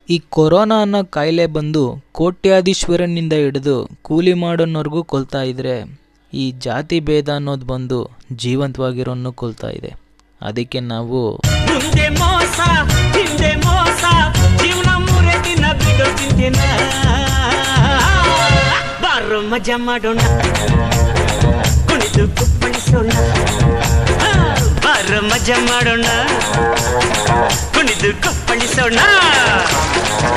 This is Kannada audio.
ಈ ಕೊರೋನಾ ಅನ್ನೋ ಕಾಯಿಲೆ ಬಂದು ಕೋಟ್ಯಾಧೀಶ್ವರನಿಂದ ಹಿಡಿದು ಕೂಲಿ ಮಾಡೋನವ್ರಿಗೂ ಕೊಲ್ತಾ ಇದ್ರೆ ಈ ಜಾತಿ ಭೇದ ಅನ್ನೋದು ಬಂದು ಜೀವಂತವಾಗಿರೋನ್ನು ಕೊಲ್ತಾ ಇದೆ ಅದಕ್ಕೆ ನಾವು ಮುಂದೆ ಮೋಸ ಹಿಂದೆ ಮೋಸ ಜೀವನ ಮೂರೆ ದಿನ ಬಿಡು ಚಿಂತೆನ ಬಾರೋ ಮಜಾ ಮಾಡೋಣ ಕುಣಿದು ಕುಪ್ಪಳಿಸೋಣ ಆ, ಬಾರೋ ಮಜಾ ಮಾಡೋಣ ಕುಣಿದು ಕುಪ್ಪಳಿಸೋಣ